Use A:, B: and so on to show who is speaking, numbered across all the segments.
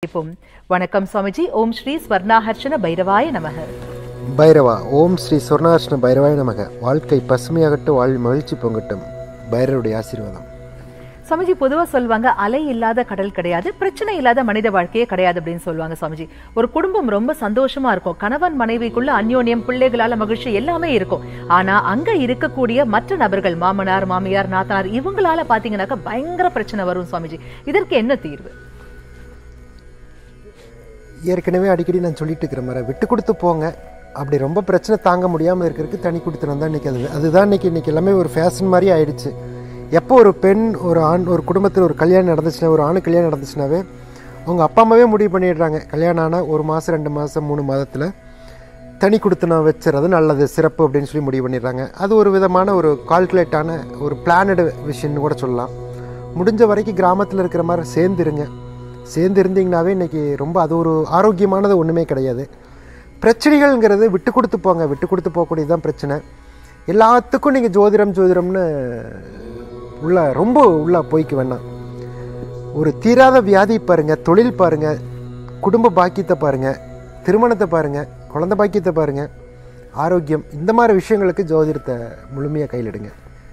A: தரிசிப்போம் வணக்கம் சுவாமிஜி ஓம் ஸ்ரீ ஸ்வர்ணாஹர்ஷன பைரவாய நமக
B: பைரவா ஓம் ஸ்ரீ சொர்ணார்ஷ்ண பைரவாய நமக வாழ்க்கை பசுமையாகட்டும் வாழ் மகிழ்ச்சி பொங்கட்டும் பைரவருடைய ஆசீர்வாதம்
A: சுவாமிஜி பொதுவா சொல்லுவாங்க அலை இல்லாத கடல் கிடையாது பிரச்சனை இல்லாத மனித வாழ்க்கையே கிடையாது அப்படின்னு சொல்லுவாங்க சுவாமிஜி ஒரு குடும்பம் ரொம்ப சந்தோஷமா இருக்கும் கணவன் மனைவிக்குள்ள அந்யோன்யம் பிள்ளைகளால மகிழ்ச்சி எல்லாமே இருக்கும் ஆனா அங்க இருக்கக்கூடிய மற்ற நபர்கள் மாமனார் மாமியார் நாத்தனார் இவங்களால பாத்தீங்கன்னாக்கா பயங்கர பிரச்சனை வரும் சுவாமிஜி இதற்கு என்ன தீர்வு
B: ஏற்கனவே அடிக்கடி நான் சொல்லிட்டு இருக்கிற மாதிரி விட்டு கொடுத்து போங்க அப்படி ரொம்ப பிரச்சனை தாங்க முடியாமல் இருக்கிறதுக்கு தனி கொடுத்துனம் தான் இன்றைக்கி அது அதுதான் இன்றைக்கி இன்றைக்கி எல்லாமே ஒரு ஃபேஷன் மாதிரி ஆயிடுச்சு எப்போ ஒரு பெண் ஒரு ஆண் ஒரு குடும்பத்தில் ஒரு கல்யாணம் நடந்துச்சுன்னா ஒரு ஆணு கல்யாணம் நடந்துச்சுனாவே அவங்க அப்பா அம்மாவே முடிவு பண்ணிடுறாங்க கல்யாணம் ஆனால் ஒரு மாதம் ரெண்டு மாதம் மூணு மாதத்தில் தனி கொடுத்தனம் வச்சுறது நல்லது சிறப்பு அப்படின்னு சொல்லி முடிவு பண்ணிடுறாங்க அது ஒரு விதமான ஒரு கால்குலேட்டான ஒரு பிளானடு விஷயம்னு கூட சொல்லலாம் முடிஞ்ச வரைக்கும் கிராமத்தில் இருக்கிற மாதிரி சேர்ந்துருங்க சேர்ந்து இருந்தீங்கனாவே இன்றைக்கி ரொம்ப அது ஒரு ஆரோக்கியமானது ஒன்றுமே கிடையாது பிரச்சனைகள்ங்கிறது விட்டு கொடுத்து போங்க விட்டு கொடுத்து போகக்கூடியது தான் பிரச்சனை எல்லாத்துக்கும் நீங்கள் ஜோதிடம் ஜோதிடம்னு உள்ள ரொம்ப உள்ள போய்க்க வேணாம் ஒரு தீராத வியாதி பாருங்க தொழில் பாருங்க குடும்ப பாக்கியத்தை பாருங்க திருமணத்தை பாருங்க குழந்தை பாக்கியத்தை பாருங்க ஆரோக்கியம் இந்த மாதிரி விஷயங்களுக்கு ஜோதிடத்தை முழுமையாக கையில் எடுங்க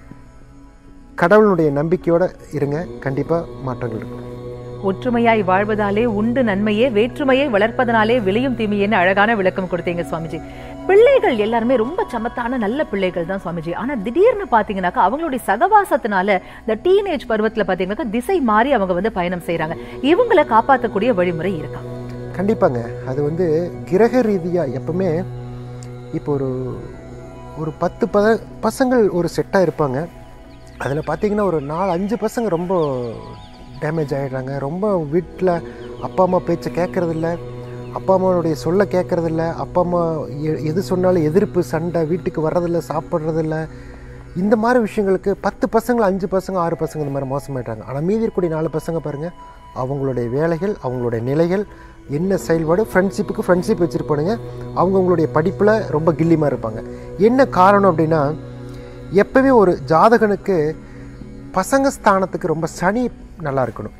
B: கடவுளுடைய நம்பிக்கையோட இருங்க கண்டிப்பாக மாற்றங்கள் இருக்கும்
A: ஒற்றுமையாய் வாழ்வதாலே உண்டு நன்மையே வேற்றுமையை வளர்ப்பதனாலே விளையும் தீமையேன்னு அழகான விளக்கம் கொடுத்தீங்க சுவாமிஜி பிள்ளைகள் எல்லாருமே ரொம்ப சமத்தான நல்ல பிள்ளைகள் தான் சுவாமிஜி ஆனா திடீர்னு பாத்தீங்கன்னாக்கா அவங்களுடைய சகவாசத்தினால இந்த டீனேஜ் பருவத்துல பாத்தீங்கன்னாக்கா திசை மாறி அவங்க வந்து பயணம் செய்றாங்க இவங்களை காப்பாற்றக்கூடிய வழிமுறை இருக்கா
B: கண்டிப்பாங்க அது வந்து கிரக ரீதியாக எப்பவுமே இப்போ ஒரு ஒரு பத்து பத பசங்கள் ஒரு செட்டாக இருப்பாங்க அதில் பார்த்தீங்கன்னா ஒரு நாலு அஞ்சு பசங்க ரொம்ப டேமேஜ் ஆகிடுறாங்க ரொம்ப வீட்டில் அப்பா அம்மா பேச்சை கேட்குறதில்ல அப்பா அம்மாவுடைய சொல்ல கேட்குறதில்ல அப்பா அம்மா எ- எது சொன்னாலும் எதிர்ப்பு சண்டை வீட்டுக்கு வர்றதில்ல சாப்பிட்றதில்ல இந்த மாதிரி விஷயங்களுக்கு பத்து பசங்க அஞ்சு பசங்க ஆறு பசங்க இந்த மாதிரி மோசமாயிட்டாங்க ஆனால் மீதி இருக்கக்கூடிய நாலு பசங்க பாருங்கள் அவங்களுடைய வேலைகள் அவங்களுடைய நிலைகள் என்ன செயல்பாடு ஃப்ரெண்ட்ஷிப்புக்கு ஃப்ரெண்ட்ஷிப் வச்சுருப்பானுங்க அவங்கவுங்களுடைய படிப்பில் ரொம்ப கில்லிமாக இருப்பாங்க என்ன காரணம் அப்படின்னா எப்பவுமே ஒரு ஜாதகனுக்கு பசங்க ஸ்தானத்துக்கு ரொம்ப சனி நல்லா இருக்கணும்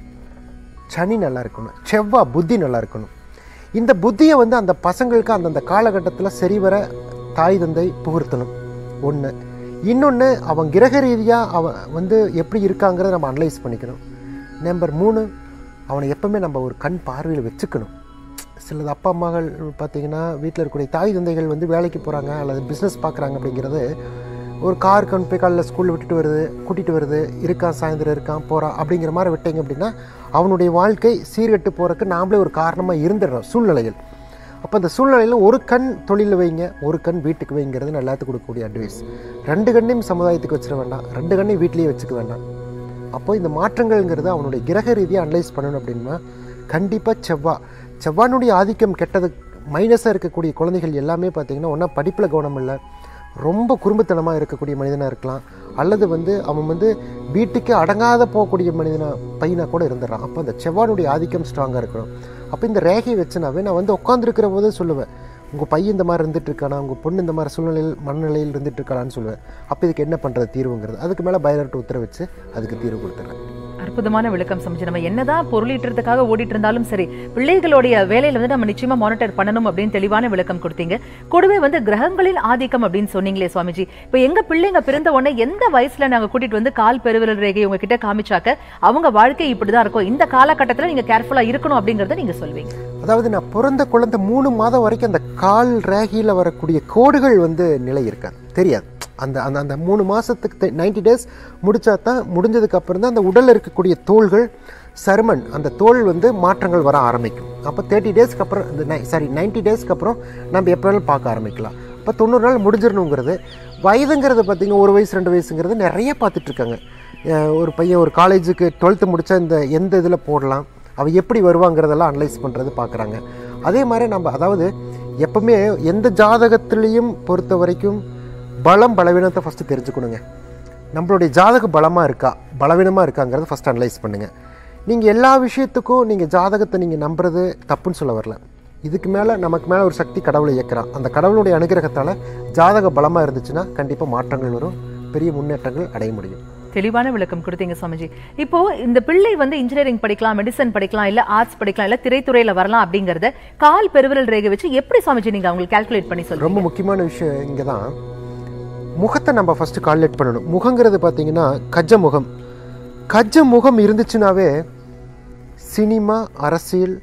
B: சனி நல்லா இருக்கணும் செவ்வாய் புத்தி நல்லா இருக்கணும் இந்த புத்தியை வந்து அந்த பசங்களுக்கு அந்தந்த காலகட்டத்தில் சரிவர தாய் தந்தை புகுத்தணும் ஒன்று இன்னொன்று அவன் கிரக ரீதியாக அவன் வந்து எப்படி இருக்காங்கிறத நம்ம அனலைஸ் பண்ணிக்கணும் நம்பர் மூணு அவனை எப்பவுமே நம்ம ஒரு கண் பார்வையில் வச்சுக்கணும் சிலது அப்பா அம்மாக்கள் பார்த்தீங்கன்னா வீட்டில் இருக்கக்கூடிய தாய் தந்தைகள் வந்து வேலைக்கு போகிறாங்க அல்லது பிஸ்னஸ் பார்க்குறாங்க அப்படிங்கிறது ஒரு கார் கொண்டு போய் காலையில் ஸ்கூலில் விட்டுட்டு வருது கூட்டிகிட்டு வருது இருக்கான் சாயந்தரம் இருக்கான் போகிறான் அப்படிங்கிற மாதிரி விட்டீங்க அப்படின்னா அவனுடைய வாழ்க்கை சீர்கெட்டு போகிறதுக்கு நாமளே ஒரு காரணமாக இருந்துடுறோம் சூழ்நிலைகள் அப்போ அந்த சூழ்நிலையில் ஒரு கண் தொழிலில் வைங்க ஒரு கண் வீட்டுக்கு வைங்கிறது நான் எல்லாத்துக்கும் கொடுக்கக்கூடிய அட்வைஸ் ரெண்டு கண்ணையும் சமுதாயத்துக்கு வச்சிட வேண்டாம் ரெண்டு கண்ணையும் வீட்லேயே வச்சுக்க வேண்டாம் அப்போ இந்த மாற்றங்கள்ங்கிறது அவனுடைய கிரக ரீதியாக அனலைஸ் பண்ணணும் அப்படின்னா கண்டிப்பாக செவ்வாய் செவ்வானுடைய ஆதிக்கம் கெட்டது மைனஸாக இருக்கக்கூடிய குழந்தைகள் எல்லாமே பார்த்தீங்கன்னா ஒன்றா படிப்பில் கவனம் இல்லை ரொம்ப குறும்புத்தனமாக இருக்கக்கூடிய மனிதனாக இருக்கலாம் அல்லது வந்து அவன் வந்து வீட்டுக்கு அடங்காத போகக்கூடிய மனிதனா பையனாக கூட இருந்துடுறான் அப்போ அந்த செவ்வானுடைய ஆதிக்கம் ஸ்ட்ராங்காக இருக்கணும் அப்போ இந்த ரேகையை வச்சுனாவே நான் வந்து உட்காந்துருக்கிற போதே சொல்லுவேன் உங்கள் பையன் இந்த மாதிரி இருந்துட்டு இருக்கானா உங்கள் பொண்ணு இந்த மாதிரி சூழ்நிலையில் மனநிலையில் இருந்துட்டு இருக்காளான்னு சொல்லுவேன் அப்போ இதுக்கு என்ன பண்ணுறது தீர்வுங்கிறது அதுக்கு மேலே பைரட்டு உத்தரவிச்சு அதுக்கு தீர்வு கொடுத்துட்றேன்
A: அற்புதமான விளக்கம் சமைச்சு நம்ம என்னதான் பொருளீட்டுறதுக்காக ஓடிட்டு இருந்தாலும் சரி பிள்ளைகளுடைய வேலையில வந்து நம்ம நிச்சயமா மானிட்டர் பண்ணணும் அப்படின்னு தெளிவான விளக்கம் கொடுத்தீங்க கூடவே வந்து கிரகங்களின் ஆதிக்கம் அப்படின்னு சொன்னீங்களே சுவாமிஜி இப்ப எங்க பிள்ளைங்க பிறந்த உடனே எந்த வயசுல நாங்க கூட்டிட்டு வந்து கால் பெருவிரல் ரேகை உங்ககிட்ட காமிச்சாக்க அவங்க வாழ்க்கை இப்படிதான் இருக்கும் இந்த காலகட்டத்துல நீங்க கேர்ஃபுல்லா இருக்கணும் அப்படிங்கறத நீங்க சொல்வீங்க
B: அதாவது நான் பிறந்த குழந்தை மூணு மாதம் வரைக்கும் அந்த கால் ரேகையில் வரக்கூடிய கோடுகள் வந்து நிலை இருக்காது தெரியாது அந்த அந்த அந்த மூணு மாதத்துக்கு நைன்டி டேஸ் முடிச்சா தான் முடிஞ்சதுக்கு அப்புறம் தான் அந்த உடலில் இருக்கக்கூடிய தோள்கள் சருமன் அந்த தோல் வந்து மாற்றங்கள் வர ஆரம்பிக்கும் அப்போ தேர்ட்டி டேஸ்க்கு அப்புறம் இந்த சாரி நைன்டி டேஸ்க்கு அப்புறம் நம்ம எப்போ வேணாலும் பார்க்க ஆரம்பிக்கலாம் இப்போ தொண்ணூறு நாள் முடிஞ்சிடணுங்கிறது வயதுங்கிறது பார்த்தீங்கன்னா ஒரு வயசு ரெண்டு வயசுங்கிறது நிறைய பார்த்துட்டு இருக்காங்க அஹ் ஒரு பையன் ஒரு காலேஜுக்கு டுவெல்த்து முடித்தா இந்த எந்த இதில் போடலாம் அவன் எப்படி வருவாங்கிறதெல்லாம் அனலைஸ் பண்ணுறது பார்க்குறாங்க அதே மாதிரி நம்ம அதாவது எப்பவுமே எந்த ஜாதகத்திலையும் பொறுத்த வரைக்கும் பலம் பலவீனத்தை ஃபஸ்ட்டு தெரிஞ்சுக்கணுங்க நம்மளுடைய ஜாதகம் பலமாக இருக்கா பலவீனமாக இருக்காங்கிறத ஃபஸ்ட் அனலைஸ் பண்ணுங்கள் நீங்கள் எல்லா விஷயத்துக்கும் நீங்கள் ஜாதகத்தை நீங்கள் நம்புறது தப்புன்னு சொல்ல வரல இதுக்கு மேலே நமக்கு மேலே ஒரு சக்தி கடவுளை இயக்குறான் அந்த கடவுளுடைய அனுகிரகத்தால் ஜாதக பலமாக இருந்துச்சுன்னா கண்டிப்பாக மாற்றங்கள் வரும் பெரிய முன்னேற்றங்கள் அடைய முடியும்
A: தெளிவான விளக்கம் கொடுத்தீங்க சுவாமிஜி இப்போ இந்த பிள்ளை வந்து இன்ஜினியரிங் படிக்கலாம் மெடிசன் படிக்கலாம் இல்ல ஆர்ட்ஸ் படிக்கலாம் இல்ல திரைத்துறையில வரலாம் அப்படிங்கறத கால் பெருவிரல் ரேகை வச்சு எப்படி சுவாமிஜி நீங்க அவங்களுக்கு கால்குலேட் பண்ணி சொல்றீங்க
B: ரொம்ப முக்கியமான விஷயம் இங்கே தான் முகத்தை நம்ம ஃபஸ்ட்டு கால்குலேட் பண்ணணும் முகங்கிறது பார்த்தீங்கன்னா கஜ முகம் கஜ முகம் இருந்துச்சுனாவே சினிமா அரசியல்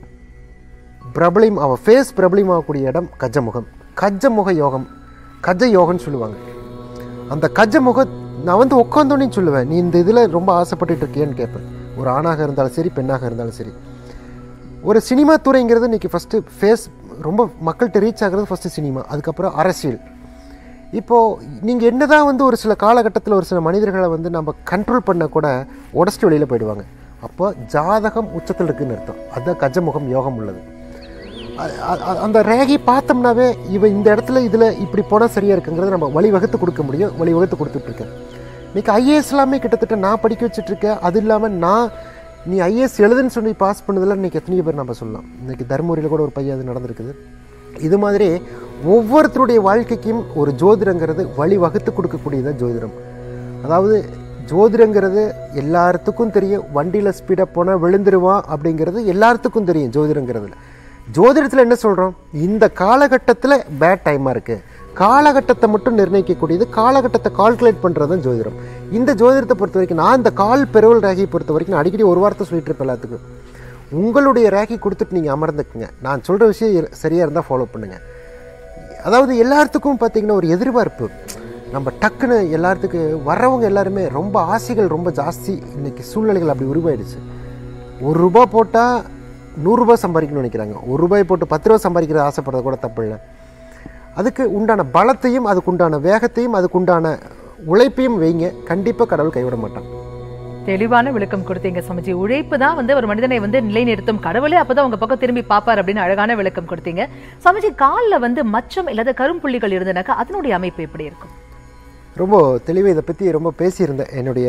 B: பிரபலம் அவன் ஃபேஸ் பிரபலம் ஆகக்கூடிய இடம் கஜ முகம் கஜ முக யோகம் கஜ யோகம்னு சொல்லுவாங்க அந்த கஜ முக நான் வந்து உட்காந்தோன்னே சொல்லுவேன் நீ இந்த இதில் ரொம்ப ஆசைப்பட்டுட்டு இருக்கியேன்னு கேட்பேன் ஒரு ஆணாக இருந்தாலும் சரி பெண்ணாக இருந்தாலும் சரி ஒரு சினிமா துறைங்கிறது இன்னைக்கு ஃபஸ்ட்டு ஃபேஸ் ரொம்ப மக்கள்கிட்ட ரீச் ஆகிறது ஃபஸ்ட்டு சினிமா அதுக்கப்புறம் அரசியல் இப்போது நீங்கள் என்னதான் வந்து ஒரு சில காலகட்டத்தில் ஒரு சில மனிதர்களை வந்து நம்ம கண்ட்ரோல் பண்ண கூட உடச்சிட்டு வெளியில் போயிடுவாங்க அப்போ ஜாதகம் உச்சத்தில் இருக்குன்னு அர்த்தம் அதுதான் கஜமுகம் யோகம் உள்ளது அ- அ- அந்த ரேகை பார்த்தோம்னாவே இவ இந்த இடத்துல இதில் இப்படி போனால் சரியாக இருக்குங்கிறத நம்ம வழிவகுத்து கொடுக்க முடியும் வழிவகுத்து கொடுத்துட்ருக்கேன் இன்னைக்கு ஐஏஎஸ் எல்லாமே கிட்டத்தட்ட நான் படிக்க வச்சுட்ருக்கேன் அது இல்லாமல் நான் நீ ஐஏஎஸ் எழுதுன்னு சொல்லி பாஸ் பண்ணதில் இன்னைக்கு எத்தனையோ பேர் நம்ம சொல்லலாம் இன்னைக்கு தருமபுரியில் கூட ஒரு பையன் அது நடந்திருக்குது இது மாதிரி ஒவ்வொருத்தருடைய வாழ்க்கைக்கும் ஒரு ஜோதிடங்கிறது வழிவகுத்து கொடுக்கக்கூடியதான் ஜோதிடம் அதாவது ஜோதிடங்கிறது எல்லாத்துக்கும் தெரியும் வண்டியில் ஸ்பீடாக போனால் விழுந்துருவான் அப்படிங்கிறது எல்லாத்துக்கும் தெரியும் ஜோதிடங்கிறதுல ஜோதிடத்தில் என்ன சொல்கிறோம் இந்த காலகட்டத்தில் பேட் டைமாக இருக்குது காலகட்டத்தை மட்டும் நிர்ணயிக்கக்கூடியது காலகட்டத்தை கால்குலேட் பண்ணுறது தான் ஜோதிடம் இந்த ஜோதிடத்தை பொறுத்த வரைக்கும் நான் இந்த கால் பெருவல் ரேகையை பொறுத்த வரைக்கும் நான் அடிக்கடி ஒரு வார்த்தை சொல்லிட்டு இருப்பேன் எல்லாத்துக்கும் உங்களுடைய ரேகை கொடுத்துட்டு நீங்கள் அமர்ந்துக்குங்க நான் சொல்கிற விஷயம் இரு- சரியா இருந்தால் ஃபாலோ பண்ணுங்கள் அதாவது எல்லாத்துக்கும் பார்த்தீங்கன்னா ஒரு எதிர்பார்ப்பு நம்ம டக்குன்னு எல்லாத்துக்கு வர்றவங்க எல்லாருமே ரொம்ப ஆசைகள் ரொம்ப ஜாஸ்தி இன்னைக்கு சூழ்நிலைகள் அப்படி உருவாயிடுச்சு ஒரு ரூபா போட்டால் நூறுரூபா சம்பாதிக்கணும்னு நினைக்கிறாங்க ஒரு ரூபாய் போட்டு பத்து ரூபா சம்பாதிக்கிறது ஆசைப்படுறது கூட தப்பு இல்லை அதுக்கு உண்டான பலத்தையும் அதுக்கு உண்டான வேகத்தையும் அதுக்கு உண்டான உழைப்பையும் வைங்க கண்டிப்பாக கடவுள் கைவிட மாட்டான்
A: தெளிவான விளக்கம் கொடுத்தீங்க சுவாமிஜி உழைப்பு தான் வந்து ஒரு மனிதனை வந்து நிலைநிறுத்தும் கடவுளே அப்பதான் உங்க பக்கம் திரும்பி பாப்பார் அப்படின்னு அழகான விளக்கம் கொடுத்தீங்க சுவாமிஜி கால்ல வந்து மச்சம் இல்லாத கரும்புள்ளிகள் இருந்தனாக்கா அதனுடைய அமைப்பு எப்படி இருக்கும்
B: ரொம்ப தெளிவாக இதை பற்றி ரொம்ப பேசியிருந்தேன் என்னுடைய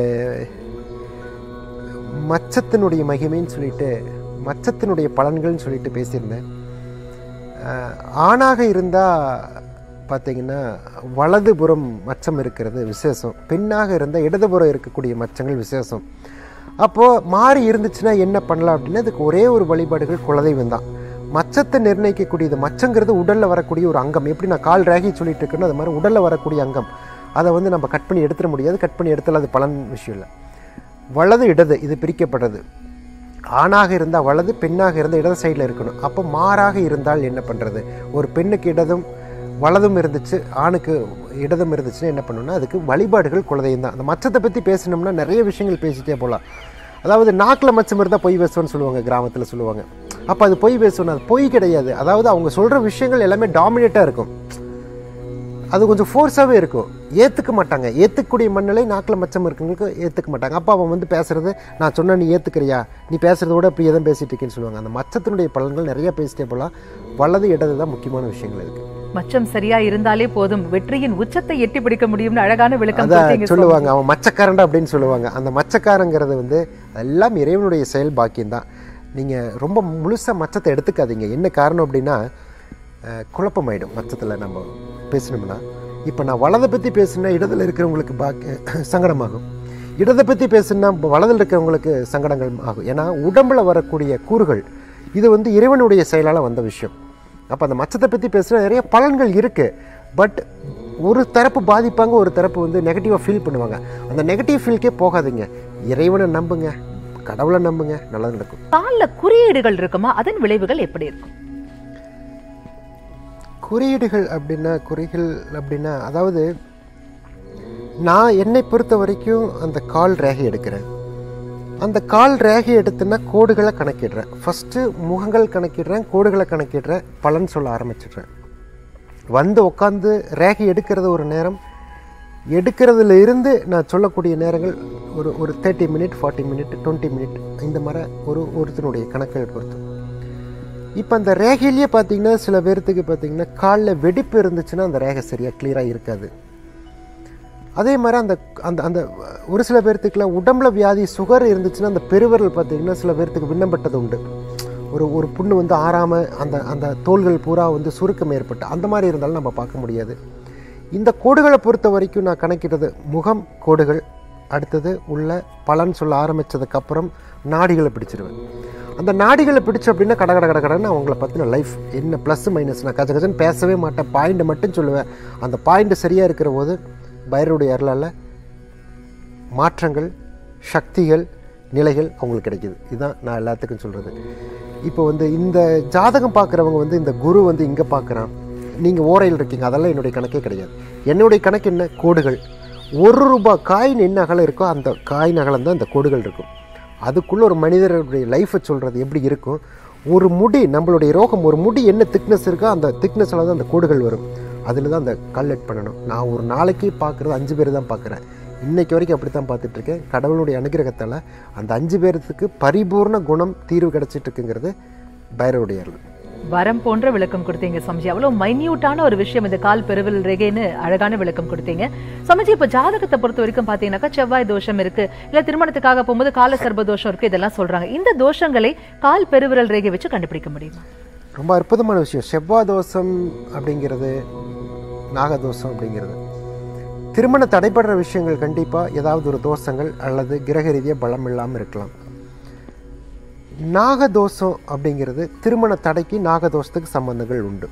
B: மச்சத்தினுடைய மகிமைன்னு சொல்லிட்டு மச்சத்தினுடைய பலன்கள்னு சொல்லிட்டு பேசியிருந்தேன் அஹ், ஆணாக இருந்தால் பார்த்தீங்கன்னா வலதுபுறம் மச்சம் இருக்கிறது விசேஷம் பெண்ணாக இருந்தால் இடதுபுறம் இருக்கக்கூடிய மச்சங்கள் விசேஷம் அப்போது மாறி இருந்துச்சுன்னா என்ன பண்ணலாம் அப்படின்னா அதுக்கு ஒரே ஒரு வழிபாடுகள் குலதெய்வம் தான் மச்சத்தை நிர்ணயிக்கக்கூடியது மச்சங்கிறது உடலில் வரக்கூடிய ஒரு அங்கம் எப்படி நான் கால் ரேகி சொல்லிட்டு இருக்கேனோ அது மாதிரி உடலில் வரக்கூடிய அங்கம் அதை வந்து நம்ம கட் பண்ணி எடுத்துட முடியாது கட் பண்ணி எடுத்தால் அது பலன் விஷயம் இல்லை வலது இடது இது பிரிக்கப்பட்டது ஆணாக இருந்தால் வலது பெண்ணாக இருந்தால் இடது சைடில் இருக்கணும் அப்போ மாறாக இருந்தால் என்ன பண்ணுறது ஒரு பெண்ணுக்கு இடதும் வலதும் இருந்துச்சு ஆணுக்கு இடதும் இருந்துச்சுன்னா என்ன பண்ணணும்னா அதுக்கு வழிபாடுகள் குலதெய்வம் தான் அந்த மச்சத்தை பற்றி பேசினோம்னா நிறைய விஷயங்கள் பேசிட்டே போகலாம் அதாவது நாக்கில் மச்சம் இருந்தால் பொய் பேசுவோன்னு சொல்லுவாங்க கிராமத்தில் சொல்லுவாங்க அப்போ அது பொய் பேசணும் அது பொய் கிடையாது அதாவது அவங்க சொல்கிற விஷயங்கள் எல்லாமே டாமினேட்டாக இருக்கும் அது கொஞ்சம் ஃபோர்ஸாகவே இருக்கும் ஏற்றுக்க மாட்டாங்க ஏற்றுக்கக்கூடிய மண்ணிலை நாக்கில் மச்சம் இருக்கவங்களுக்கு ஏற்றுக்க மாட்டாங்க அப்போ அவன் வந்து பேசுறது நான் சொன்ன நீ ஏற்றுக்கிறியா நீ பேசுறத விட இப்படி எதுவும் பேசிட்டு இருக்கேன்னு சொல்லுவாங்க அந்த மச்சத்தினுடைய பலன்கள் நிறைய பேசிட்டே போகலாம் வலது இடது தான் முக்கியமான விஷயங்கள் இருக்கு
A: மச்சம் சரியா இருந்தாலே போதும் வெற்றியின் உச்சத்தை எட்டி பிடிக்க முடியும்னு அழகான விளக்கம்
B: அதான்
A: கொடுத்தீங்க
B: சொல்லுவாங்க அவன் மச்சக்காரன்டா அப்படின்னு சொல்லுவாங்க அந்த மச்சக்காரங்கிறது வந்து எல்லாம் இறைவனுடைய செயல் பாக்கியம்தான் நீங்கள் ரொம்ப முழுசாக மச்சத்தை எடுத்துக்காதீங்க என்ன காரணம் அப்படின்னா அஹ், குழப்பமாயிடும் மச்சத்தில் நம்ம பேசணும்னா இப்போ நான் வலதை பற்றி பேசுனா இடத்துல இருக்கிறவங்களுக்கு பாக்கி சங்கடமாகும் இடதை பற்றி பேசுனா வலதில் இருக்கிறவங்களுக்கு சங்கடங்கள் ஆகும் ஏன்னா உடம்புல வரக்கூடிய கூறுகள் இது வந்து இறைவனுடைய செயலால் வந்த விஷயம் அப்போ அந்த மச்சத்தை பற்றி பேசுனா நிறைய பலன்கள் இருக்குது பட் ஒரு தரப்பு பாதிப்பாங்க ஒரு தரப்பு வந்து நெகட்டிவாக ஃபீல் பண்ணுவாங்க அந்த நெகட்டிவ் ஃபீல்க்கே போகாதீங்க இறைவனை நம்புங்க கடவுளை நம்புங்க நல்லது நடக்கும்
A: கால்ல குறியீடுகள் இருக்குமா அதன் விளைவுகள் எப்படி இருக்கும்
B: குறியீடுகள் அப்படின்னா குறிகள் அப்படின்னா அதாவது நான் என்னை பொறுத்த வரைக்கும் அந்த கால் ரேகை எடுக்கிறேன் அந்த கால் ரேகை எடுத்துன்னா கோடுகளை கணக்கிடுறேன் ஃபஸ்ட்டு முகங்கள் கணக்கிடுறேன் கோடுகளை கணக்கிடுறேன் பலன் சொல்ல ஆரம்பிச்சிடுறேன் வந்து உட்காந்து ரேகை எடுக்கிறது ஒரு நேரம் எடுக்கிறதுல இருந்து நான் சொல்லக்கூடிய நேரங்கள் ஒரு ஒரு thirty minute forty minute twenty minute இந்த மாதிரி ஒரு ஒருத்தனுடைய கணக்குகள் பொறுத்து இப்போ அந்த ரேகையிலேயே பார்த்தீங்கன்னா சில பேர்த்துக்கு பார்த்தீங்கன்னா காலில் வெடிப்பு இருந்துச்சுன்னா அந்த ரேகை சரியாக கிளியராக இருக்காது அதே மாதிரி அந்த அந்த அந்த ஒரு சில பேர்த்துக்குலாம் உடம்புல வியாதி சுகர் இருந்துச்சுன்னா அந்த பெருவிரல் பார்த்தீங்கன்னா சில பேர்த்துக்கு விண்ணப்பட்டது உண்டு ஒரு ஒரு புண்ணு வந்து ஆறாமல் அந்த அந்த தோள்கள் பூரா வந்து சுருக்கம் ஏற்பட்டு அந்த மாதிரி இருந்தாலும் நம்ம பார்க்க முடியாது இந்த கோடுகளை பொறுத்த வரைக்கும் நான் கணக்கிட்டது முகம் கோடுகள் அடுத்தது உள்ள பலன் சொல்ல ஆரம்பித்ததுக்கப்புறம் நாடிகளை பிடிச்சிருவேன் அந்த நாடிகளை பிடிச்சு அப்படின்னா கட கட கட கடன்னு அவங்கள பற்றின லைஃப் என்ன ப்ளஸ் மைனஸ் நான் கஜ கஜன்னு பேசவே மாட்டேன் பாயிண்ட் மட்டும் சொல்லுவேன் அந்த பாயிண்ட் சரியாக இருக்கிற போது பைரவருடைய அருளால் மாற்றங்கள் சக்திகள் நிலைகள் அவங்களுக்கு கிடைக்குது இதுதான் நான் எல்லாத்துக்கும் சொல்கிறது இப்போ வந்து இந்த ஜாதகம் பார்க்குறவங்க வந்து இந்த குரு வந்து இங்கே பார்க்குறான் நீங்கள் ஓரையில் இருக்கீங்க அதெல்லாம் என்னுடைய கணக்கே கிடையாது என்னுடைய கணக்கு என்ன கோடுகள் ஒரு ரூபாய் காயின் என்ன அகலம் இருக்கோ அந்த காயின் அகலம் தான் அந்த கோடுகள் இருக்கும் அதுக்குள்ளே ஒரு மனிதருடைய லைஃப்பை சொல்கிறது எப்படி இருக்கும் ஒரு முடி நம்மளுடைய ரோகம் ஒரு முடி என்ன திக்னஸ் இருக்கோ அந்த திக்னஸில் தான் அந்த கோடுகள் வரும் அதில் தான் அந்த கல்வெட் பண்ணணும் நான் ஒரு நாளைக்கு பார்க்குறது அஞ்சு பேர் தான் பார்க்குறேன் இன்னைக்கு வரைக்கும் அப்படி தான் பார்த்துட்ருக்கேன் கடவுளுடைய அனுகிரகத்தால் அந்த அஞ்சு பேர்த்துக்கு பரிபூர்ண குணம் தீர்வு கிடச்சிட்டு இருக்குங்கிறது பைரவருடைய அருள்
A: வரம் போன்ற விளக்கம் கொடுத்தீங்க சமஜி அவ்வளவு மைன்யூட்டான ஒரு விஷயம் இந்த கால் பெருவில் ரேகைன்னு அழகான விளக்கம் கொடுத்தீங்க சமஜி இப்ப ஜாதகத்தை பொறுத்த வரைக்கும் பாத்தீங்கன்னாக்கா செவ்வாய் தோஷம் இருக்கு இல்ல திருமணத்துக்காக போகும்போது கால சர்ப தோஷம் இருக்கு இதெல்லாம் சொல்றாங்க இந்த தோஷங்களை கால் பெருவிரல் ரேகை வச்சு கண்டுபிடிக்க முடியுமா
B: ரொம்ப அற்புதமான விஷயம் செவ்வாய் தோஷம் அப்படிங்கிறது நாகதோஷம் அப்படிங்கிறது திருமண தடைபடுற விஷயங்கள் கண்டிப்பாக ஏதாவது ஒரு தோஷங்கள் அல்லது கிரக ரீதியாக பலம் இல்லாமல் இருக்கலாம் நாகதோஷம் அப்படிங்கிறது திருமண தடைக்கு நாகதோஷத்துக்கு சம்பந்தங்கள் உண்டு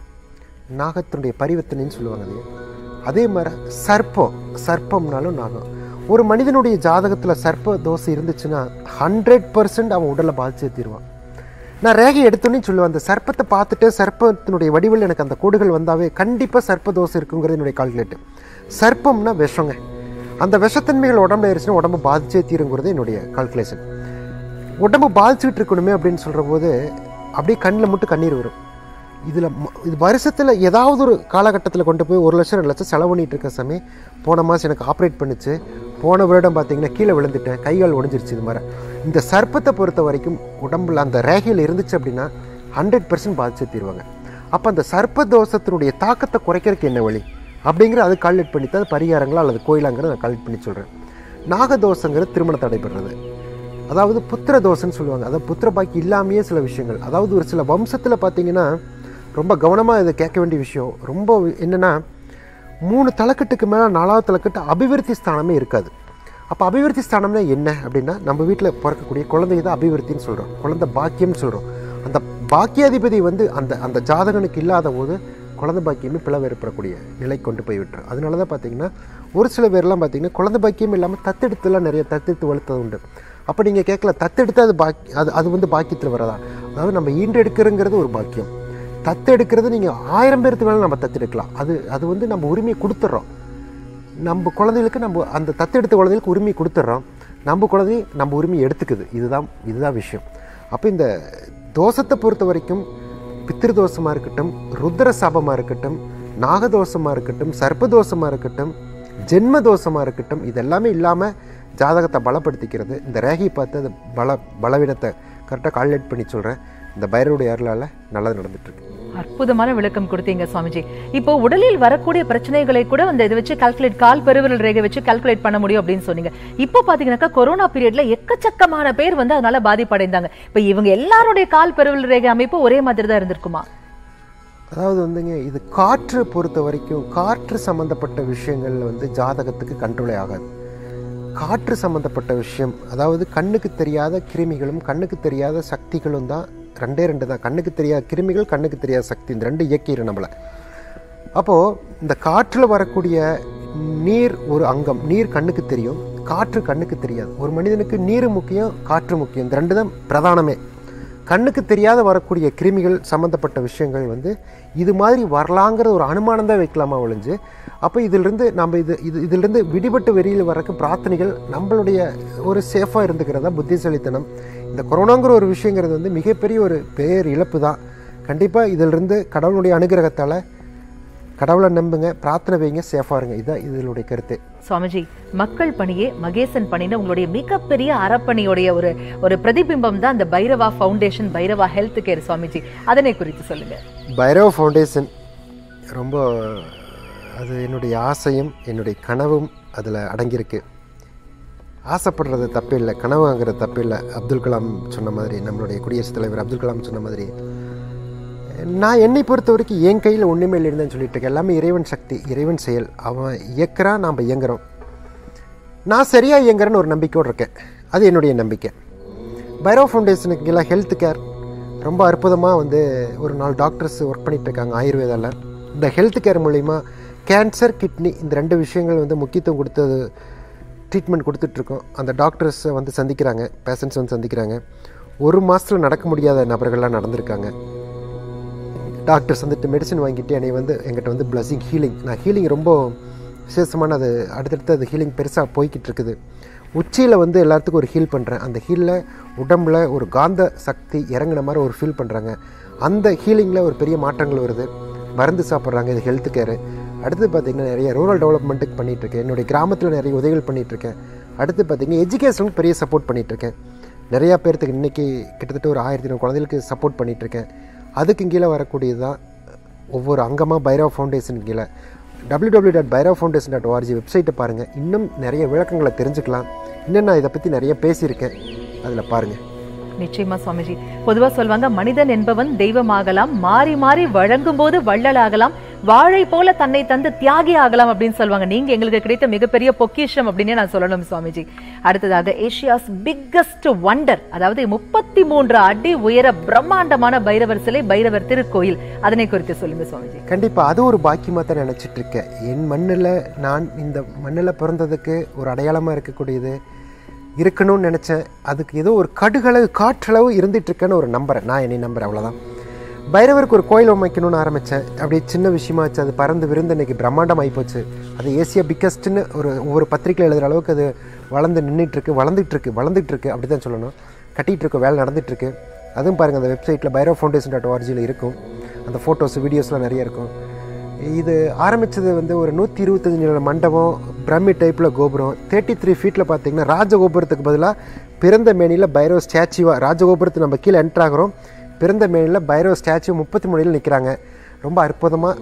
B: நாகத்தினுடைய பரிவர்த்தனைன்னு சொல்லுவாங்க அது அதே மாதிரி சர்ப்பம் சர்ப்பம்னாலும் நாகம் ஒரு மனிதனுடைய ஜாதகத்தில் சர்ப்ப தோசை இருந்துச்சுன்னா ஹண்ட்ரட் பர்சன்ட் அவன் உடலை பாதிச்சே தீருவான் நான் ரேகை எடுத்தோன்னே சொல்லுவேன் அந்த சர்ப்பத்தை பார்த்துட்டு சர்ப்பத்தினுடைய வடிவில் எனக்கு அந்த கோடுகள் வந்தாவே கண்டிப்பாக சர்ப்ப தோசை இருக்குங்கிறது என்னுடைய கால்குலேட்டு சர்ப்பம்னா விஷங்க அந்த விஷத்தன்மைகள் உடம்புல ஏறிச்சுன்னா உடம்பு பாதிச்சே தீருங்கிறது என்னுடைய கால்குலேஷன் உடம்பு பாதிச்சுட்டு இருக்கணுமே அப்படின்னு சொல்கிற போது அப்படியே கண்ணில் மட்டும் கண்ணீர் வரும் இதில் இது வருஷத்தில் ஏதாவது ஒரு காலகட்டத்தில் கொண்டு போய் ஒரு லட்சம் ரெண்டு லட்சம் செலவு பண்ணிட்டு இருக்க சமயம் போன மாதம் எனக்கு ஆப்ரேட் பண்ணுச்சு போன வருடம் பார்த்தீங்கன்னா கீழே விழுந்துட்டேன் கைகால் உடஞ்சிருச்சு இது மாதிரி இந்த சர்ப்பத்தை பொறுத்த வரைக்கும் உடம்புல அந்த ரேகையில் இருந்துச்சு அப்படின்னா ஹண்ட்ரட் பர்சன்ட் பாதிச்சு தீருவாங்க அப்போ அந்த சர்ப்ப தோஷத்தினுடைய தாக்கத்தை குறைக்கிறதுக்கு என்ன வழி அப்படிங்கிற அது கால்குலேட் பண்ணி தான் பரிகாரங்களா அல்லது கோயிலாங்கிறத நான் கால்குலேட் பண்ணி சொல்கிறேன் நாகதோஷங்கிறது திருமணம் தடைபடுறது அதாவது புத்திர தோஷம்னு சொல்லுவாங்க அதாவது புத்திர பாக்கி இல்லாமையே சில விஷயங்கள் அதாவது ஒரு சில வம்சத்தில் பார்த்தீங்கன்னா ரொம்ப கவனமாக இதை கேட்க வேண்டிய விஷயம் ரொம்ப என்னென்னா மூணு தலைக்கட்டுக்கு மேலே நாலாவது தலைக்கட்டு அபிவிருத்தி ஸ்தானமே இருக்காது அப்போ அபிவிருத்தி ஸ்தானம்னா என்ன அப்படின்னா நம்ம வீட்டில் பிறக்கக்கூடிய குழந்தைங்க தான் அபிவிருத்தின்னு சொல்கிறோம் குழந்தை பாக்கியம்னு சொல்கிறோம் அந்த பாக்கியாதிபதி வந்து அந்த அந்த ஜாதகனுக்கு இல்லாத போது குழந்தை பாக்கியமே பிளவு ஏற்படக்கூடிய நிலை கொண்டு போய் விட்டுரும் அதனால தான் பார்த்தீங்கன்னா ஒரு சில பேர்லாம் பார்த்தீங்கன்னா குழந்தை பாக்கியம் இல்லாமல் தத்தெடுத்துலாம் நிறைய தத்தெடுத்து வளர்த்தது உண்டு அப்போ நீங்கள் கேட்கல தத்தெடுத்து அது பாக்கி அது அது வந்து பாக்கியத்தில் வரதா அதாவது நம்ம ஈண்டெடுக்கிறங்கிறது ஒரு பாக்கியம் தத்தெடுக்கிறது நீங்கள் ஆயிரம் பேருக்கு வேணாலும் நம்ம தத்தெடுக்கலாம் அது அது வந்து நம்ம உரிமையை கொடுத்துட்றோம் நம்ம குழந்தைகளுக்கு நம்ம அந்த தத்தெடுத்த குழந்தைகளுக்கு உரிமை கொடுத்துட்றோம் நம்ம குழந்தை நம்ம உரிமையை எடுத்துக்குது இதுதான் இதுதான் விஷயம் அப்போ இந்த தோஷத்தை பொறுத்த வரைக்கும் பித்திருதோஷமாக இருக்கட்டும் ருத்ர சாபமாக இருக்கட்டும் நாகதோஷமாக இருக்கட்டும் சர்ப்பதோஷமாக இருக்கட்டும் ஜென்ம தோஷமாக இருக்கட்டும் இதெல்லாமே இல்லாமல் ஜாதகத்தை பலப்படுத்திக்கிறது இந்த ரேகையை பார்த்து அந்த பல பலவீனத்தை கரெக்டாக கால்குலேட் பண்ணி சொல்கிறேன் இந்த பைரவருடைய அருளால் நல்லது நடந்துட்டுருக்கு
A: அற்புதமான விளக்கம் கொடுத்தீங்க சுவாமிஜி இப்போ உடலில் வரக்கூடிய பிரச்சனைகளை கூட அந்த இதை வச்சு கால்குலேட் கால் பெருவிரல் ரேகை வச்சு கால்குலேட் பண்ண முடியும் அப்படின்னு சொன்னீங்க இப்போ பாத்தீங்கன்னாக்கா கொரோனா பீரியட்ல எக்கச்சக்கமான பேர் வந்து அதனால பாதிப்படைந்தாங்க இப்போ இவங்க எல்லாருடைய கால் பெருவிரல் ரேகை அமைப்பு ஒரே மாதிரி தான் இருந்திருக்குமா
B: அதாவது வந்துங்க இது காற்று பொறுத்த வரைக்கும் காற்று சம்மந்தப்பட்ட விஷயங்கள் வந்து ஜாதகத்துக்கு கண்ட்ரோலே ஆகாது காற்று சம்மந்தப்பட்ட விஷயம் அதாவது கண்ணுக்கு தெரியாத கிருமிகளும் கண்ணுக்கு தெரியாத சக்திகளும் தான் ரெண்டே ரெண்டு தான் கண்ணுக்கு தெரியாத கிருமிகள் கண்ணுக்கு தெரியாத சக்தி இந்த ரெண்டு இயக்கிடும் நம்மளை அப்போது இந்த காற்றில் வரக்கூடிய நீர் ஒரு அங்கம் நீர் கண்ணுக்கு தெரியும் காற்று கண்ணுக்கு தெரியாது ஒரு மனிதனுக்கு நீர் முக்கியம் காற்று முக்கியம் இந்த ரெண்டு தான் பிரதானமே கண்ணுக்கு தெரியாத வரக்கூடிய கிருமிகள் சம்மந்தப்பட்ட விஷயங்கள் வந்து இது மாதிரி வரலாங்கிற ஒரு அனுமானம் தான் வைக்கலாமா ஒழிஞ்சு அப்போ இதிலிருந்து நம்ம இது இது இதிலிருந்து விடுபட்டு வெளியில் வரக்கு பிரார்த்தனைகள் நம்மளுடைய ஒரு சேஃபாக இருந்துக்கிறதா புத்திசாலித்தனம் இந்த கொரோனாங்கிற ஒரு விஷயங்கிறது வந்து மிகப்பெரிய ஒரு பேர் இழப்பு தான் கண்டிப்பாக இதிலிருந்து கடவுளுடைய அனுகிரகத்தால் கடவுளை நம்புங்க பிரார்த்தனை வைங்க சேஃபாக இருங்க இதுதான் இதனுடைய கருத்து
A: சுவாமிஜி மக்கள் பணியே மகேசன் பணின்னு உங்களுடைய மிகப்பெரிய அறப்பணியுடைய ஒரு ஒரு பிரதிபிம்பம் தான் அந்த Bhairava foundation Bhairava health care Swamiji அதனை குறித்து சொல்லுங்க
B: பைரவ ஃபவுண்டேஷன் ரொம்ப அது என்னுடைய ஆசையும் என்னுடைய கனவும் அதில் அடங்கியிருக்கு ஆசைப்படுறது தப்பு இல்லை கனவுங்கிறது தப்பு இல்லை அப்துல் கலாம் சொன்ன மாதிரி நம்மளுடைய குடியரசுத் தலைவர் அப்துல் கலாம் சொன்ன மாதிரி நான் என்னை பொறுத்த வரைக்கும் என் கையில் ஒன்றுமே இல்லைன்னு தான் சொல்லிட்டு இருக்கேன் எல்லாமே இறைவன் சக்தி இறைவன் செயல் அவன் இயக்குறான் நாம் இயங்குறோம் நான் சரியாக இயங்குறேன்னு ஒரு நம்பிக்கையோடு இருக்கேன் அது என்னுடைய நம்பிக்கை பைரோ ஃபவுண்டேஷனுக்கு கீழே ஹெல்த் கேர் ரொம்ப அற்புதமாக வந்து ஒரு நாலு டாக்டர்ஸ் ஒர்க் பண்ணிட்டு இருக்காங்க ஆயுர்வேதாவில் இந்த ஹெல்த் கேர் மூலிமா கேன்சர் கிட்னி இந்த ரெண்டு விஷயங்கள் வந்து முக்கியத்துவம் கொடுத்தது ட்ரீட்மெண்ட் கொடுத்துட்ருக்கோம் அந்த டாக்டர்ஸை வந்து சந்திக்கிறாங்க பேஷண்ட்ஸ் வந்து சந்திக்கிறாங்க ஒரு மாதத்தில் நடக்க முடியாத நபர்கள்லாம் நடந்திருக்காங்க டாக்டர்ஸ் வந்துட்டு மெடிசன் வாங்கிட்டு என்னை வந்து எங்கிட்ட வந்து பிளஸிங் ஹீலிங் நான் ஹீலிங் ரொம்ப விசேஷமான அது அடுத்தடுத்து அது ஹீலிங் பெருசாக போய்கிட்டு இருக்குது உச்சியில் வந்து எல்லாத்துக்கும் ஒரு ஹீல் பண்ணுறேன் அந்த ஹீலில் உடம்புல ஒரு காந்த சக்தி இறங்குன மாதிரி ஒரு ஃபீல் பண்ணுறாங்க அந்த ஹீலிங்கில் ஒரு பெரிய மாற்றங்கள் வருது மருந்து சாப்பிட்றாங்க இது ஹெல்த் கேரு அடுத்து பார்த்திங்கன்னா நிறைய ரூரல் டெவலப்மெண்ட்டுக்கு பண்ணிகிட்ருக்கேன் என்னுடைய கிராமத்தில் நிறைய உதவிகள் பண்ணிகிட்ருக்கேன் அடுத்து பார்த்திங்கன்னா எஜுகேஷனுக்கு பெரிய சப்போர்ட் பண்ணிகிட்ருக்கேன் நிறையா பேர்த்துக்கு இன்றைக்கி கிட்டத்தட்ட ஒரு ஆயிரத்தி ஐநூறு குழந்தைகளுக்கு சப்போர்ட் பண்ணிகிட்ருக்கேன் அதுக்கு கீழே வரக்கூடியது தான் ஒவ்வொரு அங்கமாக பைரவ ஃபவுண்டேஷன் கீழே W W dot Bhairava foundation dot ORG வெப்சைட்டை பாருங்கள் இன்னும் நிறைய விளக்கங்களை தெரிஞ்சுக்கலாம் இன்னும் நான் இதை பற்றி நிறைய பேசியிருக்கேன் அதில் பாருங்கள்
A: நிச்சயமா சுவாமிஜி பொதுவா சொல்வாங்க மனிதன் என்பவன் தெய்வமாகலாம் மாறி மாறி வழங்கும் போது வள்ளலாகலாம் வாழை போல தன்னை தந்து தியாகி ஆகலாம் அப்படின்னு சொல்லுவாங்க நீங்க எங்களுக்கு கிடைத்த மிகப்பெரிய பொக்கிஷம் அப்படின்னு நான் சொல்லணும் சுவாமிஜி அடுத்ததாக ஏஷியாஸ் பிக்கஸ்ட் வண்டர் அதாவது முப்பத்தி மூன்று அடி உயர பிரம்மாண்டமான பைரவர் சிலை பைரவர் திருக்கோயில் அதனை குறித்து சொல்லுங்க சுவாமிஜி
B: கண்டிப்பாக அது ஒரு பாக்கியமாக தான் நினச்சிட்டு இருக்கேன் என் மண்ணில் நான் இந்த மண்ணில் பிறந்ததுக்கு ஒரு அடையாளமாக இருக்கக்கூடியது இருக்கணும்னு நினச்சேன் அதுக்கு ஏதோ ஒரு கடுகளவு காற்றளவு இருந்துட்டு இருக்கேன்னு ஒரு நம்புறேன் நான் என்னை நம்புறேன் அவ்வளோதான் பைரவருக்கு ஒரு கோயில் அமைக்கணும்னு ஆரம்பித்தேன் அப்படியே சின்ன விஷயமாச்சு அது பறந்து விருந்து இன்னைக்கு பிரம்மாண்டம் ஆகிப்போச்சு அது ஏசியா பிக்கஸ்ட்னு ஒரு ஒவ்வொரு பத்திரிக்கையில் எழுதுகிற அளவுக்கு அது வளர்ந்து நின்றுட்டுருக்கு வளர்ந்துட்டுருக்கு வளர்ந்துட்டுருக்கு அப்படி தான் சொல்லணும் கட்டிகிட்டு இருக்கு வேலை நடந்துட்டுருக்கு அதுவும் பாருங்கள் அந்த வெப்சைட்டில் பைரவ் ஃபவுண்டேஷன் டாட் ஓஆர்ஜியில் இருக்கும் அந்த ஃபோட்டோஸ் வீடியோஸ்லாம் நிறைய இருக்கும் இது ஆரம்பித்தது வந்து ஒரு நூற்றி இருபத்தஞ்சு நில மண்டபம் பிரம்மி டைப்பில் கோபுரம் தேர்ட்டி த்ரீ ஃபீட்டில் பார்த்தீங்கன்னா ராஜகோபுரத்துக்கு பதிலாக பிறந்த மேனியில் பைரவ ஸ்டாச்சுவாக ராஜகோபுரத்து நம்ம கீழே என்ட்ரு ஆகிறோம் பிறந்த மேனியில் பைரவ ஸ்டாச்சு முப்பத்தி மூணில் நிற்கிறாங்க ரொம்ப அற்புதமாக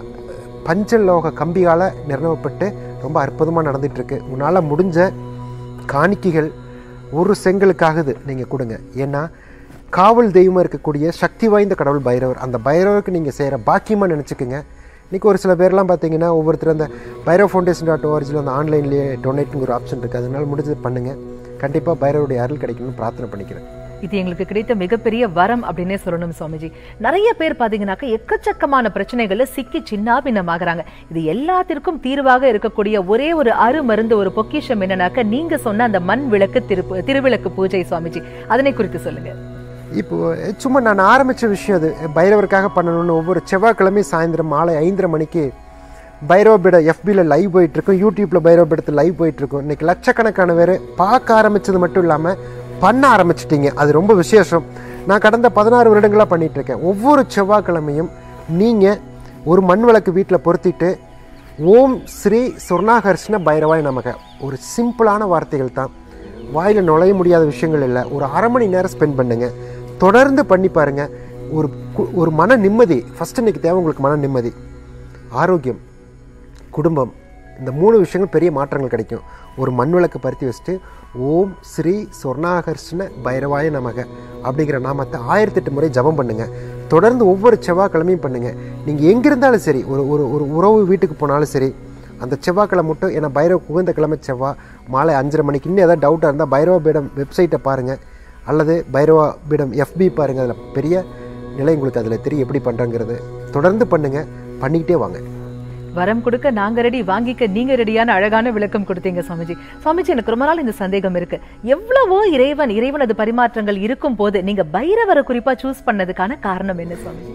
B: பஞ்சலோக கம்பியால் நிர்ணயப்பட்டு ரொம்ப அற்புதமாக நடந்துகிட்ருக்கு உன்னால் முடிஞ்ச காணிக்கைகள் ஒரு செங்கலுக்காகுது நீங்கள் கொடுங்க ஏன்னா காவல் தெய்வமாக இருக்கக்கூடிய சக்தி வாய்ந்த கடவுள் பைரவர் அந்த பைரவருக்கு நீங்கள் செய்கிற பாக்கியமாக நினச்சிக்கோங்க இன்றைக்கி ஒரு சில பேர்லாம் பார்த்தீங்கன்னா ஒவ்வொருத்தர் அந்த பைரவ் ஃபவுண்டேஷன் டாட் ஓஆர்ஜியில் அந்த ஆன்லைன்லேயே டொனேட்டுங்கிற ஒரு ஆப்ஷன் இருக்குது அதனால் முடிஞ்சது பண்ணுங்கள் கண்டிப்பாக பைரவருடைய அருள் கிடைக்கணும்னு பிரார்த்தனை பண்ணிக்கிறேன்
A: இது எங்களுக்கு கிடைத்த மிகப்பெரிய வரம் அப்படின்னே சொல்லணும் சுவாமிஜி நிறைய பேர் பாத்தீங்கன்னாக்க எக்கச்சக்கமான பிரச்சனைகள்ல சிக்கி சின்ன பின்னமாகறாங்க இது எல்லாத்திற்கும் தீர்வாக இருக்கக்கூடிய ஒரே ஒரு அருமருந்து ஒரு பொக்கிஷம் என்னன்னாக்க நீங்க சொன்ன அந்த மண் விளக்கு திரு திருவிளக்கு பூஜை சுவாமிஜி அதனை குறித்து சொல்லுங்க
B: இப்போ சும்மா நான் ஆரம்பித்த விஷயம் அது பைரவருக்காக பண்ணணும்னு ஒவ்வொரு செவ்வாய்க்கிழமையும் சாயந்தரம் மாலை ஐந்தரை மணிக்கு பைரவபீட எஃபியில் லைவ் போயிட்டுருக்கும் யூடியூப்பில் பைரவபீடத்தில் லைவ் போயிட்டுருக்கும் இன்றைக்கி லட்சக்கணக்கான பேர் பார்க்க ஆரம்பித்தது மட்டும் இல்லாமல் பண்ண ஆரம்பிச்சிட்டிங்க அது ரொம்ப விசேஷம் நான் கடந்த பதினாறு வருடங்களாக பண்ணிகிட்ருக்கேன் ஒவ்வொரு செவ்வாய்க்கிழமையும் நீங்கள் ஒரு மண் விளக்கு வீட்டில் பொருத்திட்டு ஓம் ஸ்ரீ சொர்ணாகர்ஷ்ண பைரவாய் நமக ஒரு சிம்பிளான வார்த்தைகள் தான் வாயில் நுழைய முடியாத விஷயங்கள் இல்லை ஒரு அரை மணி நேரம் ஸ்பெண்ட் பண்ணுங்கள் தொடர்ந்து பண்ணி பாருங்கள் ஒரு கு- ஒரு மன நிம்மதி ஃபஸ்ட்டு இன்னைக்கு தேவை உங்களுக்கு மன நிம்மதி ஆரோக்கியம் குடும்பம் இந்த மூணு விஷயங்கள் பெரிய மாற்றங்கள் கிடைக்கும் ஒரு மண் விளக்கு பருத்தி வச்சுட்டு ஓம் ஸ்ரீ சொர்ணாகர்ஷ்ண பைரவாய நமக அப்படிங்கிற நாமத்தை ஆயிரத்தெட்டு முறை ஜெபம் பண்ணுங்க தொடர்ந்து ஒவ்வொரு செவ்வாய்க்கிழமையும் பண்ணுங்க நீங்கள் எங்கே இருந்தாலும் சரி ஒரு ஒரு ஒரு உறவு வீட்டுக்கு போனாலும் சரி அந்த செவ்வாய்க்கிழமை மட்டும் ஏன்னா பைரவ உகந்த கிழமை செவ்வாய் மாலை அஞ்சரை மணிக்கு இன்னும் ஏதாவது டவுட்டாக இருந்தால் பைரவ பீடம் வெப்சைட்டை பாருங்கள் அல்லது பைரவா பீடம் எஃபி பாருங்கள் அதில் பெரிய நிலை உங்களுக்கு அதில் தெரியும் எப்படி பண்ணுறங்கிறது தொடர்ந்து பண்ணுங்கள் பண்ணிக்கிட்டே வாங்க
A: வரம் கொடுக்க நாங்க ரெடி வாங்கிக்க நீங்க ரெடியான அழகான விளக்கம் கொடுத்தீங்க சுவாமிஜி சுவாமிஜி எனக்கு ரொம்ப நாள் இந்த சந்தேகம் இருக்கு எவ்வளவோ இறைவன் இறைவனது பரிமாற்றங்கள் இருக்கும் போது நீங்க பைரவரை குறிப்பா சூஸ் பண்ணதுக்கான காரணம் என்ன சுவாமிஜி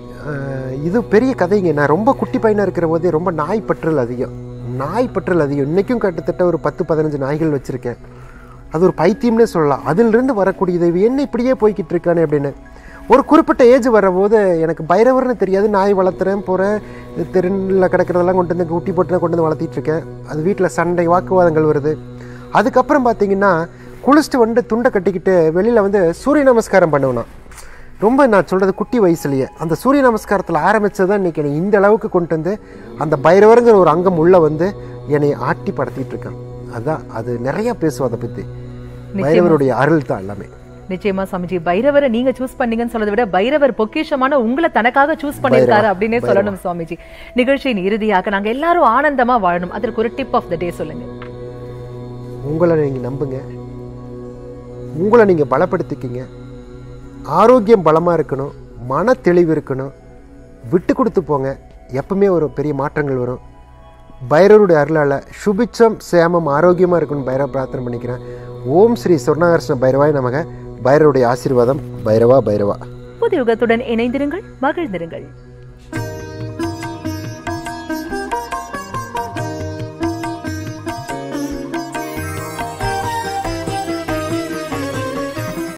B: ஆஹ் இது பெரிய கதைங்க நான் ரொம்ப குட்டி பையனாக இருக்கிற போதே ரொம்ப நாய் பற்றல் அதிகம் நாய் பற்றல் அதிகம் இன்றைக்கும் கிட்டத்தட்ட ஒரு பத்து பதினஞ்சு நாய்கள் வச்சுருக்கேன் அது ஒரு பைத்தியம்னே சொல்லலாம் அதிலிருந்து வரக்கூடியது இவன் என்ன இப்படியே போய்கிட்டு இருக்கானே அப்படின்னு ஒரு குறிப்பிட்ட ஏஜ் வரபோது எனக்கு பைரவர்னு தெரியாது நாய் வளர்த்துறேன் போகிறேன் தெருவில் கிடக்கிறதெல்லாம் கொண்டு வந்து குட்டி போட்டு கொண்டு வந்து வளர்த்திட்டு இருக்கேன் அது வீட்டில் சண்டை வாக்குவாதங்கள் வருது அதுக்கப்புறம் பார்த்தீங்கன்னா குளிச்சுட்டு வந்து துண்டை கட்டிக்கிட்டு வெளியில் வந்து சூரிய நமஸ்காரம் பண்ணுவேன் நான். ரொம்ப நான் சொல்கிறது குட்டி வயசுலயே அந்த சூரிய நமஸ்காரத்தில் ஆரம்பிச்சது தான் இன்றைக்கி என்னை இந்த அளவுக்கு கொண்டு வந்து அந்த பைரவருங்கிற ஒரு அங்கம் உள்ளே வந்து என்னை ஆட்டி படுத்திட்டு இருக்கேன் அதான் அது நிறைய பேசுவோம் அதை பற்றி பைரவருடைய அருள் தான் எல்லாமே
A: நிச்சயமா சுவாமிஜி பைரவரை நீங்க சூஸ் பண்ணீங்கன்னு சொல்றதை விட பைரவர் பொக்கிஷமான உங்களை தனக்காக சூஸ் பண்ணிருக்காரு அப்படின்னே சொல்லணும் சுவாமிஜி நிகழ்ச்சியின் இறுதியாக நாங்க எல்லாரும் ஆனந்தமா வாழணும் அதற்கு ஒரு டிப் ஆஃப் த டே சொல்லுங்க
B: உங்களை நீங்கள் நம்புங்க உங்களை நீங்கள் பலப்படுத்திக்கிங்க ஆரோக்கியம் பலமாக இருக்கணும் மன தெளிவு இருக்கணும் விட்டு கொடுத்து போங்க எப்பவுமே ஒரு பெரிய மாற்றங்கள் வரும் பைரவருடைய அருளால் சுபிச்சம் சேமம் ஆரோக்கியமாக இருக்கணும்னு பைரவ பிரார்த்தனை பண்ணிக்கிறேன் ஓம் ஸ்ரீ சொர்ணாகர்ஷ்ண பைரவாய் நமக பைரவருடைய ஆசீர்வாதம் பைரவா பைரவா
A: புது யுகத்துடன் இணைந்திருங்கள் மகிழ்ந்திருங்கள்